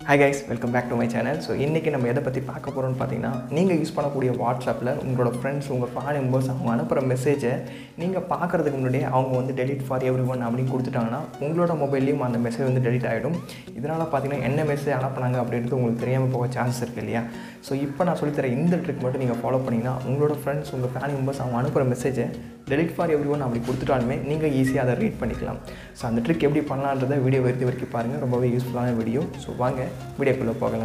hi guys welcome back to my channel so இன்றைக்கி நம்ம எதை பற்றி பார்க்க போகிறோம்னு பார்த்தீங்கன்னா நீங்கள் யூஸ் பண்ணக்கூடிய வாட்ஸ்அப்பில் உங்களோட ஃப்ரெண்ட்ஸ் உங்கள் ஃபேன் மெம்பர்ஸ் அவங்க அனுப்புகிற மெசேஜை நீங்கள் பார்க்குறதுக்கு முன்னாடியே அவங்க வந்து டெலிட் ஃபார் எவ்ரி ஒன் அப்படின்னு கொடுத்துட்டாங்கன்னா உங்களோட மொபைல்லையும் அந்த மெசேஜ் வந்து டெலிட் ஆகிடும் இதனால் பார்த்தீங்கன்னா என்ன மெசேஜ் அனுப்புனாங்க அப்படின்றது உங்களுக்கு தெரியாமல் போக சான்ஸ் இருக்குது இல்லையா ஸோ இப்போ நான் சொல்லித்தர இந்த ட்ரிக் மட்டும் நீங்கள் ஃபாலோ பண்ணிங்கன்னா உங்களோட ஃப்ரெண்ட்ஸ் உங்கள் ஃபேன் மெம்பர்ஸ் அவங்க அனுப்புகிற மெசேஜை டெலிட் ஃபார் எவ்ரி ஒன் அப்படி கொடுத்துட்டாலுமே நீங்கள் ஈஸியாக அதை ரீட் பண்ணிக்கலாம் ஸோ அந்த ட்ரிக் எப்படி பண்ணலான்றதை வீடியோ வரைக்கும் வரைக்கும் பாருங்கள் ரொம்பவே யூஸ்ஃபுல்லான வீடியோ ஸோ வாங்க வீடியோக்குள்ளே போகலாம்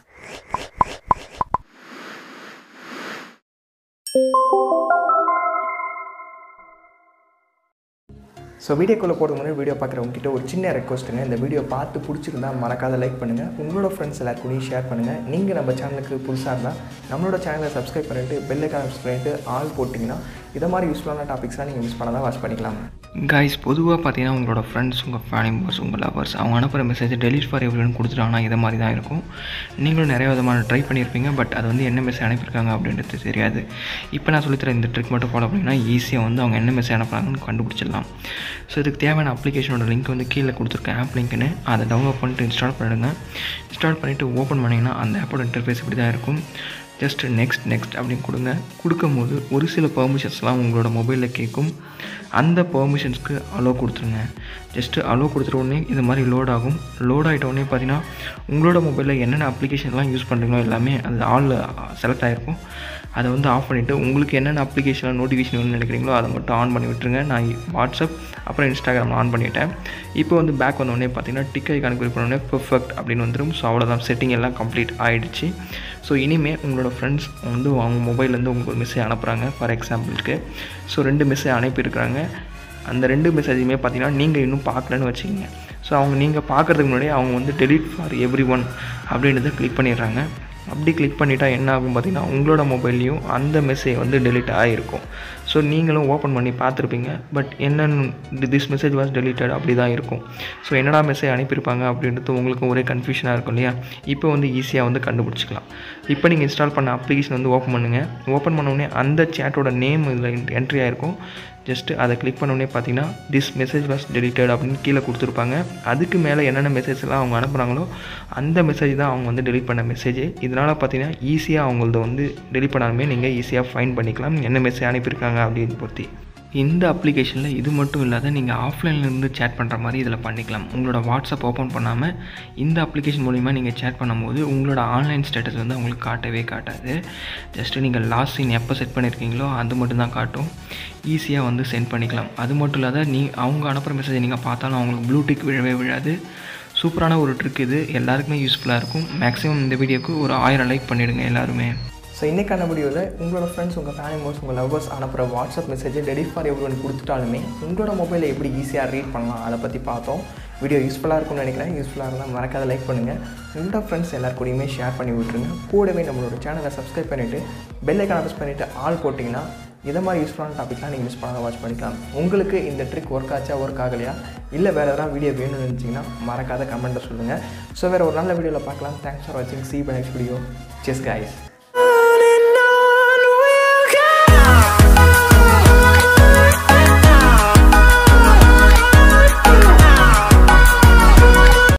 ஸோ வீடியோக்குள்ளே போகிறது முன்னாடி வீடியோ பார்க்குறவங்க கிட்ட ஒரு சின்ன ரெக்வஸ்ட்டுங்க இந்த வீடியோ பார்த்து பிடிச்சிருந்தா மறக்காத லைக் பண்ணுங்கள் உங்களோட ஃப்ரெண்ட்ஸ் எல்லாருக்கும் ஷேர் பண்ணுங்கள் நீங்கள் நம்ம சேனலுக்கு புதுசாக இருந்தால் நம்மளோட சேனலை சப்ஸ்கிரைப் பண்ணிவிட்டு பெல்லைக்கான சப்ஸ்கிரைப் பண்ணிட்டு ஆல் போட்டிங்கன்னா இதை மாதிரி யூஸ்ஃபுல்லான டாபிக்ஸ்லாம் நீங்கள் மிஸ் பண்ணாதான் வாட்ச் பண்ணிக்கலாம் கைஸ் பொதுவாக பார்த்தீங்கன்னா உங்களோட ஃப்ரெண்ட்ஸ் உங்கள் ஃபேமிலி மெம்பர்ஸ் உங்கள் லவர்ஸ் அவங்க அனுப்புகிற மெசேஜ் டெலிட் ஃபார் எவ்ரின்னு கொடுத்துட்டாங்கன்னா இதை மாதிரி தான் இருக்கும் நீங்களும் நிறைய விதமான ட்ரை பண்ணியிருப்பீங்க பட் அது வந்து என்ன மெசேஜ் அனுப்பியிருக்காங்க அப்படின்றது தெரியாது இப்போ நான் சொல்லித்தர இந்த ட்ரிக் மட்டும் ஃபாலோ பண்ணிங்கன்னா ஈஸியாக வந்து அவங்க என்ன மெசேஜ் அனுப்புறாங்கன்னு கண்டுபிடிச்சிடலாம் ஸோ இதுக்கு தேவையான அப்ளிகேஷனோட லிங்க் வந்து கீழே கொடுத்துருக்கேன் ஆப் லிங்க்னு அதை டவுன்லோட் பண்ணிட்டு இன்ஸ்டால் பண்ணிடுங்க இன்ஸ்டால் பண்ணிவிட்டு ஓப்பன் பண்ணிங்கன்னா அந்த ஆப்போட இன்டர்ஃபேஸ் இப்படி தான் இருக்கும் ஜஸ்ட் நெக்ஸ்ட் நெக்ஸ்ட் அப்படின்னு கொடுங்க கொடுக்கும்போது ஒரு சில பெர்மிஷன்ஸ்லாம் உங்களோட மொபைலில் கேட்கும் அந்த பெர்மிஷன்ஸ்க்கு அலோ கொடுத்துருங்க ஜஸ்ட்டு அலோ கொடுத்துட்ட உடனே இது மாதிரி லோட் ஆகும் லோட் ஆகிட்ட உடனே பார்த்தீங்கன்னா உங்களோட மொபைலில் என்னென்ன அப்ளிகேஷன்லாம் யூஸ் பண்ணுறீங்களோ எல்லாமே அது ஆளில் செலக்ட் ஆகிருக்கும் அதை வந்து ஆஃப் பண்ணிவிட்டு உங்களுக்கு என்னென்ன அப்ளிகேஷனில் நோட்டிஃபிகேஷன் வேணும்னு நினைக்கிறீங்களோ அதை மட்டும் ஆன் பண்ணி விட்டுருங்க நான் வாட்ஸ்அப் அப்புறம் இன்ஸ்டாகிராம் ஆன் பண்ணிட்டேன் இப்போ வந்து பேக் வந்தோடனே பார்த்தீங்கன்னா டிக் ஐக்கான கிளிக் பண்ணோடனே பெர்ஃபெக்ட் அப்படின்னு வந்துடும் ஸோ அவ்வளோதான் செட்டிங் எல்லாம் கம்ப்ளீட் ஆகிடுச்சு ஸோ இனிமேல் உங்களோட ஃப்ரெண்ட்ஸ் வந்து அவங்க மொபைல்லேருந்து உங்களுக்கு ஒரு மெசேஜ் அனுப்புகிறாங்க ஃபார் எக்ஸாம்பிளுக்கு ஸோ ரெண்டு மெசேஜ் அனுப்பியிருக்கிறாங்க அந்த ரெண்டு மெசேஜுமே பார்த்தீங்கன்னா நீங்கள் இன்னும் பார்க்கலன்னு வச்சுக்கோங்க ஸோ அவங்க நீங்கள் பார்க்குறதுக்கு முன்னாடி அவங்க வந்து டெலிட் ஃபார் எவ்ரி ஒன் அப்படின்றத கிளிக் பண்ணிடுறாங்க அப்படி கிளிக் பண்ணிட்டா என்ன ஆகும் பார்த்தீங்கன்னா உங்களோட மொபைல்லையும் அந்த மெசேஜ் வந்து டெலிட் ஆகிருக்கும் ஸோ நீங்களும் ஓப்பன் பண்ணி பார்த்துருப்பீங்க பட் என்னென்னு திஸ் மெசேஜ் வாஸ் டெலிட்டட் அப்படி தான் இருக்கும் ஸோ என்னடா மெசேஜ் அனுப்பியிருப்பாங்க அப்படின்றது உங்களுக்கும் ஒரே கன்ஃபியூஷனாக இருக்கும் இல்லையா இப்போ வந்து ஈஸியாக வந்து கண்டுபிடிச்சிக்கலாம் இப்போ நீங்கள் இன்ஸ்டால் பண்ண அப்ளிகேஷன் வந்து ஓப்பன் பண்ணுங்கள் ஓப்பன் பண்ணோடனே அந்த சேட்டோட நேம் இதில் என்ட்ரி ஆகிருக்கும் ஜஸ்ட்டு அதை கிளிக் பண்ணோடனே பார்த்தீங்கன்னா திஸ் மெசேஜ் வாஸ் டெலிட்டட் அப்படின்னு கீழே கொடுத்துருப்பாங்க அதுக்கு மேலே என்னென்ன மெசேஜ்லாம் அவங்க அனுப்புகிறாங்களோ அந்த மெசேஜ் தான் அவங்க வந்து டெலிட் பண்ண மெசேஜ் இதனால் பார்த்தீங்கன்னா ஈஸியாக அவங்களது வந்து டெலிட் பண்ணாலுமே நீங்கள் ஈஸியாக ஃபைன் பண்ணிக்கலாம் என்ன மெசேஜ் அனுப்பியிருக்காங்க அப்படின்னு பொறுத்தி இந்த அப்ளிகேஷனில் இது மட்டும் இல்லாத நீங்கள் ஆஃப்லைன்லேருந்து சேட் பண்ணுற மாதிரி இதில் பண்ணிக்கலாம் உங்களோட வாட்ஸ்அப் ஓப்பன் பண்ணாமல் இந்த அப்ளிகேஷன் மூலிமா நீங்கள் சேட் பண்ணும்போது உங்களோட ஆன்லைன் ஸ்டேட்டஸ் வந்து அவங்களுக்கு காட்டவே காட்டாது ஜஸ்ட்டு நீங்கள் லாஸ்ட் சீன் எப்போ செட் பண்ணியிருக்கீங்களோ அது மட்டும் தான் காட்டும் ஈஸியாக வந்து சென்ட் பண்ணிக்கலாம் அது மட்டும் இல்லாத நீ அவங்க அனுப்புகிற மெசேஜை நீங்கள் பார்த்தாலும் அவங்களுக்கு ப்ளூடிக் விழவே விழாது சூப்பரான ஒரு ட்ரிக் இது எல்லாருக்குமே யூஸ்ஃபுல்லாக இருக்கும் மேக்ஸிமம் இந்த வீடியோக்கு ஒரு ஆயிரம் லைக் பண்ணிவிடுங்க எல்லாருமே ஸோ இன்றைக்கான வீடியோவில் உங்களோட ஃப்ரெண்ட்ஸ் உங்கள் ஃபேமிலி மெம்பர்ஸ் உங்கள் லவர்ஸ் அனுப்புகிற வாட்ஸ்அப் மெசேஜை டெலிட் ஃபார் எவ்ரி ஒன் கொடுத்துட்டாலுமே உங்களோட மொபைலில் எப்படி ஈஸியாக ரீட் பண்ணலாம் அதை பற்றி பார்த்தோம் வீடியோ யூஸ்ஃபுல்லாக இருக்கும்னு நினைக்கிறேன் யூஸ்ஃபுல்லாக இருந்தால் மறக்காத லைக் பண்ணுங்கள் உங்களோட ஃப்ரெண்ட்ஸ் எல்லார் கூடயுமே ஷேர் பண்ணி விட்ருங்க கூடவே நம்மளோட சேனலை சப்ஸ்கிரைப் பண்ணிவிட்டு பெல் ஐக்கான ப்ரெஸ் பண்ணிவிட்டு ஆல் போட்டிங்கன்னா இதை மாதிரி யூஸ்ஃபுல்லான டாபிக்லாம் நீங்கள் மிஸ் பண்ணாத வாட்ச் பண்ணிக்கலாம் உங்களுக்கு இந்த ட்ரிக் ஒர்க் ஆச்சா ஒர்க் ஆகலையா இல்லை வேறு எதாவது வீடியோ வேணும்னு நினச்சிங்கன்னா மறக்காத கமெண்ட்டை சொல்லுங்கள் ஸோ வேறு ஒரு நல்ல வீடியோவில் பார்க்கலாம் தேங்க்ஸ் ஃபார் வாட்சிங் சி பை நெக்ஸ்ட் வீடியோ செஸ் கைஸ்